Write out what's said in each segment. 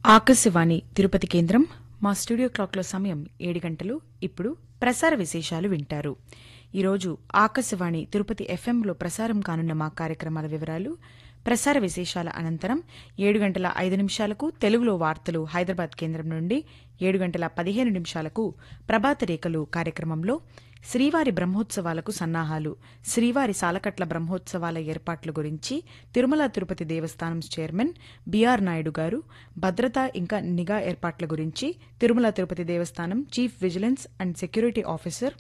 ఆకాశవాణి తిరుపతి కేంద్రం మా స్టూడియో క్లాక్లో సమయం ఏడు గంటలు ఇప్పుడు ప్రసార విశేషాలు వింటారు ఈరోజు ఆకాశవాణి తిరుపతి ఎఫ్ఎంలో ప్రసారం కానున్న మా కార్యక్రమాల వివరాలు ప్రసార విశేషాల అనంతరం ఏడు గంటల ఐదు నిమిషాలకు తెలుగులో వార్తలు హైదరాబాద్ కేంద్రం నుండి ఏడు గంటల పదిహేను నిమిషాలకు ప్రభాత రేఖలు కార్యక్రమంలో శ్రీవారి బ్రహ్మోత్సవాలకు సన్నాహాలు శ్రీవారి సాలకట్ల బ్రహ్మోత్సవాల ఏర్పాట్ల గురించి తిరుమల తిరుపతి దేవస్థానం చైర్మన్ బిఆర్ నాయుడు గారు భద్రత ఇంకా నిఘా ఏర్పాట్ల గురించి Tirumala Tirupati Devasthanam chief vigilance and security officer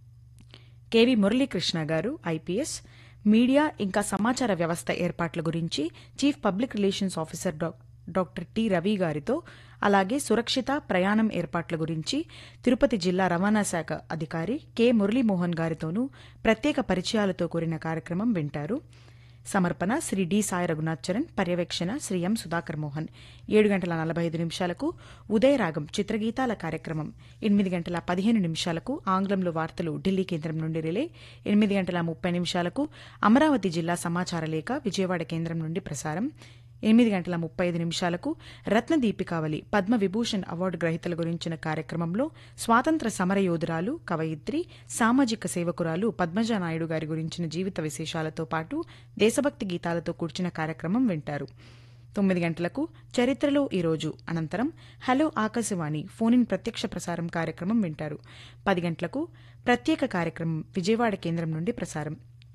K V Muralikrishna garu IPS media ఇంకా సమాచార వ్యవస్థ ఏర్పాట్ల గురించి చీఫ్ పబ్లిక్ రిలేషన్స్ ఆఫీసర్ డా- డాక్టర్ టి రవి గారితో అలాగే సురక్షిత ప్రయాణం ఏర్పాట్ల గురించి తిరుపతి జిల్లా రవాణా శాఖ అధికారి కె మురళీమోహన్ గారితోనూ ప్రత్యేక పరిచయాలతో కూడిన కార్యక్రమం వింటారు సమర్పణ శ్రీ డి సాయి రఘునాథ్ చరణ్ పర్యవేక్షణ శ్రీ ఎం సుధాకర్ మోహన్ ఏడు గంటల నలభై ఐదు నిమిషాలకు ఉదయరాగం చిత్రగీతాల కార్యక్రమం ఎనిమిది గంటల పదిహేను నిమిషాలకు ఆంగ్లంలో వార్తలు ఢిల్లీ కేంద్రం నుండి రిలే ఎనిమిది గంటల ముప్పై నిమిషాలకు అమరావతి జిల్లా సమాచార లేఖ విజయవాడ కేంద్రం నుండి ప్రసారం ఎనిమిది గంటల ముప్పై ఐదు నిమిషాలకు రత్న దీపికావళి పద్మ విభూషణ్ అవార్డు గ్రహీతల గురించిన కార్యక్రమంలో స్వాతంత్ర సమరయోధురాలు కవయిత్రి సామాజిక సేవకురాలు పద్మజా నాయుడు గారి గురించిన జీవిత విశేషాలతో పాటు దేశభక్తి గీతాలతో కూర్చిన కార్యక్రమం వింటారు తొమ్మిది గంటలకు చరిత్రలో ఈరోజు అనంతరం హలో ఆకాశవాణి ఫోన్ ఇన్ ప్రత్యక్ష ప్రసారం కార్యక్రమం వింటారు పది గంటలకు ప్రత్యేక కార్యక్రమం విజయవాడ కేంద్రం నుండి ప్రసారం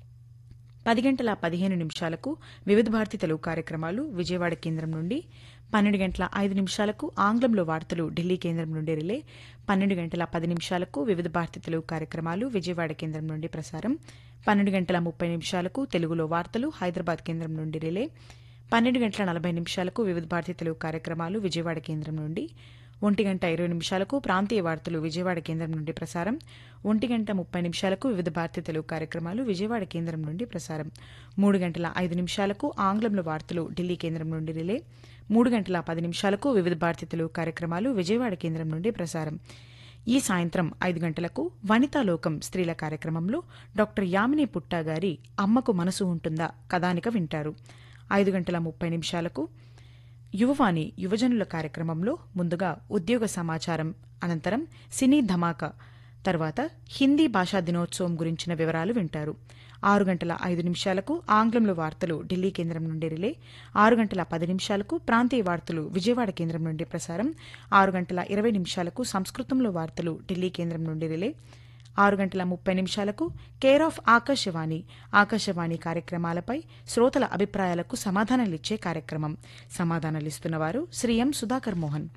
పది గంటల పదిహేను నిమిషాలకు వివిధ భారతి తెలుగు కార్యక్రమాలు విజయవాడ కేంద్రం నుండి పన్నెండు గంటల ఐదు నిమిషాలకు ఆంగ్లంలో వార్తలు ఢిల్లీ కేంద్రం నుండి రిలే పన్నెండు గంటల పది నిమిషాలకు వివిధ భారతి తెలుగు కార్యక్రమాలు విజయవాడ కేంద్రం నుండి ప్రసారం పన్నెండు గంటల ముప్పై నిమిషాలకు తెలుగులో వార్తలు హైదరాబాద్ కేంద్రం నుండి రిలే పన్నెండు గంటల నలభై నిమిషాలకు వివిధ భారతి తెలుగు కార్యక్రమాలు విజయవాడ కేంద్రం నుండి ఒంటి గంట ఇరవై నిమిషాలకు ప్రాంతీయ వార్తలు విజయవాడ కేంద్రం నుండి ప్రసారం ఒంటి గంట ముప్పై నిమిషాలకు వివిధ భారతి తెలుగు కార్యక్రమాలు విజయవాడ కేంద్రం నుండి ప్రసారం మూడు గంటల ఐదు నిమిషాలకు ఆంగ్లంలో వార్తలు ఢిల్లీ కేంద్రం నుండి రిలే మూడు గంటల పది నిమిషాలకు వివిధ భారతి తెలుగు కార్యక్రమాలు విజయవాడ కేంద్రం నుండి ప్రసారం ఈ సాయంత్రం ఐదు గంటలకు వనితా లోకం స్త్రీల కార్యక్రమంలో డాక్టర్ యామిని పుట్టా గారి అమ్మకు మనసు ఉంటుందా కథానిక వింటారు ఐదు గంటల ముప్పై నిమిషాలకు యువవాణి యువజనుల కార్యక్రమంలో ముందుగా ఉద్యోగ సమాచారం అనంతరం సినీ ధమాకా తర్వాత హిందీ భాషా దినోత్సవం గురించిన వివరాలు వింటారు ఆరు గంటల ఐదు నిమిషాలకు ఆంగ్లంలో వార్తలు ఢిల్లీ కేంద్రం నుండి రిలే ఆరు గంటల పది నిమిషాలకు ప్రాంతీయ వార్తలు విజయవాడ కేంద్రం నుండి ప్రసారం ఆరు గంటల ఇరవై నిమిషాలకు సంస్కృతంలో వార్తలు ఢిల్లీ కేంద్రం నుండి రిలే ఆరు గంటల ముప్పై నిమిషాలకు కేర్ ఆఫ్ ఆకాశవాణి ఆకాశవాణి కార్యక్రమాలపై శ్రోతల అభిప్రాయాలకు సమాధానాలిచ్చే కార్యక్రమం సమాధానాలిస్తున్నవారు శ్రీ ఎం సుధాకర్ మోహన్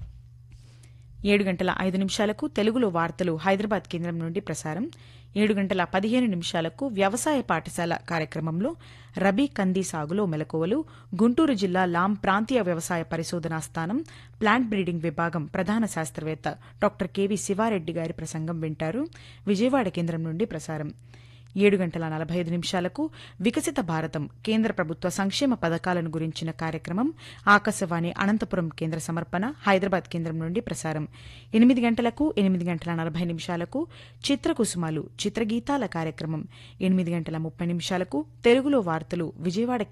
ఏడు గంటల ఐదు నిమిషాలకు తెలుగులో వార్తలు హైదరాబాద్ కేంద్రం నుండి ప్రసారం ఏడు గంటల పదిహేను నిమిషాలకు వ్యవసాయ పాఠశాల కార్యక్రమంలో రబీ కంది సాగులో మెలకువలు గుంటూరు జిల్లా లాం ప్రాంతీయ వ్యవసాయ పరిశోధనా స్థానం ప్లాంట్ బ్రీడింగ్ విభాగం ప్రధాన శాస్త్రవేత్త డాక్టర్ కెవి శివారెడ్డి గారి ప్రసంగం వింటారు విజయవాడ కేంద్రం నుండి ప్రసారం ఏడు గంటల నలభై ఐదు నిమిషాలకు వికసిత భారతం కేంద్ర ప్రభుత్వ సంక్షేమ పథకాలను గురించిన కార్యక్రమం ఆకాశవాణి అనంతపురం కేంద్ర సమర్పణ హైదరాబాద్ కేంద్రం నుండి ప్రసారం ఎనిమిది గంటలకు ఎనిమిది గంటల నలభై నిమిషాలకు చిత్రకుసుమాలు చిత్రగీతాల కార్యక్రమం ఎనిమిది గంటల ముప్పై నిమిషాలకు తెలుగులో వార్తలు విజయవాడ